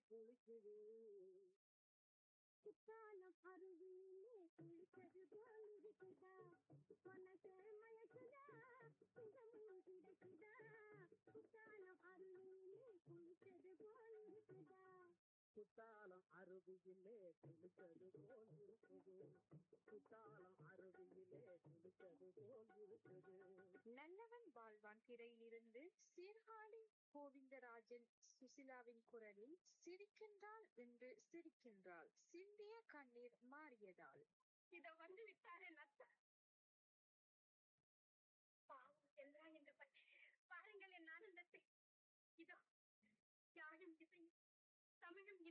குளிக்குது குற்றாலம் அருவியிலே குளித்தது போல் இருக்குதா உனக்கு மயக்குதா சுகமும் கிடைக்குதா குற்றாலம் அருவியிலே குளித்தது போல் இருக்குதா குத்தாலம் அருவியிலே குளித்தது போல் இருக்குது குத்தாலம் அருவியிலே குளித்தது போல் இருக்குது நல்லவன் வாழ்வான் திரையிலிருந்து சீர்காழி கோவிந்தராஜன் சுசிலாவின் குரலில் சிரிக்கின்றாள் என்று சிரிக்கின்றாள் சிந்திய கண்ணீர் மாறியதால் இதோ வந்து விட்டாரே நத்தா பாவம் சென்றாய் என்று பற்றி பாருங்கள் என் ஆனந்தத்தை இதோ யாழும் இசையும் தமிழும்